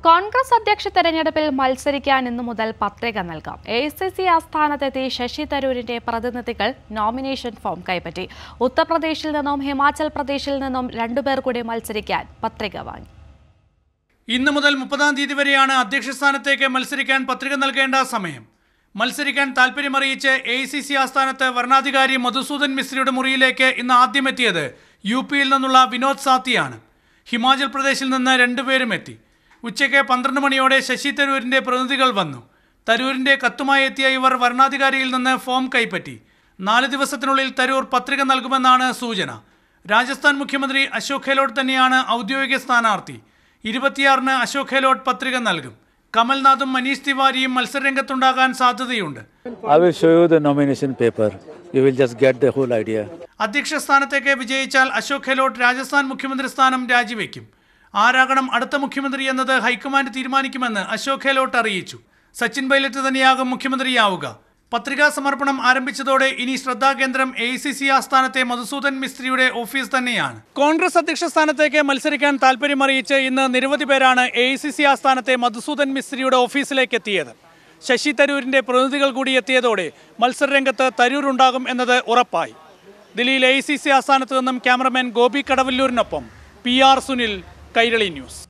കോൺഗ്രസ് അധ്യക്ഷ തെരഞ്ഞെടുപ്പിൽ മത്സരിക്കാൻ ഇന്നു മുതൽ പത്രിക നൽകാം എ സി സി ആസ്ഥാനത്തെത്തി ശശി തരൂരിന്റെ പ്രതിനിധികൾ നോമിനേഷൻ ഫോം കൈപ്പറ്റി ഉത്തർപ്രദേശിൽ നിന്നും ഹിമാചൽ പ്രദേശിൽ നിന്നും രണ്ടുപേർ കൂടി മത്സരിക്കാൻ പത്രിക വാങ്ങി ഇന്നു മുതൽ മുപ്പതാം തീയതി വരെയാണ് അധ്യക്ഷ സ്ഥാനത്തേക്ക് മത്സരിക്കാൻ പത്രിക നൽകേണ്ട സമയം മത്സരിക്കാൻ താൽപ്പര്യമറിയിച്ച് എ സി സി ആസ്ഥാനത്ത് വരണാധികാരി മധുസൂദൻ മിശ്രയുടെ മുറിയിലേക്ക് ഇന്ന് ആദ്യം എത്തിയത് യു പിയിൽ നിന്നുള്ള വിനോദ് സാത്തിയാണ് ഹിമാചൽ പ്രദേശിൽ നിന്ന് രണ്ടുപേരും എത്തി ഉച്ചയ്ക്ക് പന്ത്രണ്ട് മണിയോടെ ശശി തരൂരിന്റെ പ്രതിനിധികൾ വന്നു തരൂരിന്റെ കത്തുമായി എത്തിയ ഇവർ വരണാധികാരിയിൽ നിന്ന് ഫോം കൈപ്പറ്റി നാല് ദിവസത്തിനുള്ളിൽ തരൂർ പത്രിക നൽകുമെന്നാണ് സൂചന രാജസ്ഥാൻ മുഖ്യമന്ത്രി അശോക് ഗെഹ്ലോട്ട് തന്നെയാണ് ഔദ്യോഗിക സ്ഥാനാർത്ഥി ഇരുപത്തിയാറിന് അശോക് ഗെഹ്ലോട്ട് പത്രിക നൽകും കമൽനാഥും മനീഷ് തിവാരിയും മത്സരരംഗത്തുണ്ടാകാൻ സാധ്യതയുണ്ട് I will show you the nomination paper. You will just get the whole idea. അധ്യക്ഷ സ്ഥാനത്തേക്ക് വിജയിച്ചാൽ അശോക് ഗെഹ്ലോട്ട് രാജസ്ഥാൻ മുഖ്യമന്ത്രി സ്ഥാനം രാജിവെക്കും ആരാകണം അടുത്ത മുഖ്യമന്ത്രി എന്നത് ഹൈക്കമാൻഡ് തീരുമാനിക്കുമെന്ന് അശോക് ഗെഹ്ലോട്ട് അറിയിച്ചു സച്ചിൻ പൈലറ്റ് തന്നെയാകും മുഖ്യമന്ത്രിയാവുക പത്രികാ സമർപ്പണം ആരംഭിച്ചതോടെ ഇനി ശ്രദ്ധാകേന്ദ്രം എ സി സി ആസ്ഥാനത്തെ മധുസൂദൻ മിസ്ത്രിയുടെ ഓഫീസ് തന്നെയാണ് കോൺഗ്രസ് അധ്യക്ഷ സ്ഥാനത്തേക്ക് മത്സരിക്കാൻ താൽപ്പര്യമറിയിച്ച് ഇന്ന് നിരവധി പേരാണ് എ സി സി ആസ്ഥാനത്തെ മധുസൂദൻ മിസ്ത്രിയുടെ ഓഫീസിലേക്ക് എത്തിയത് ശശി തരൂരിന്റെ പ്രതിനിധികൾ കൂടി എത്തിയതോടെ മത്സരരംഗത്ത് തരൂർ ഉണ്ടാകും എന്നത് ഉറപ്പായി ദില്ലിയിൽ എ സി സി ആസ്ഥാനത്ത് നിന്നും ക്യാമറമാൻ ഗോപി കടവല്ലൂരിനൊപ്പം P R Sunil Kairali news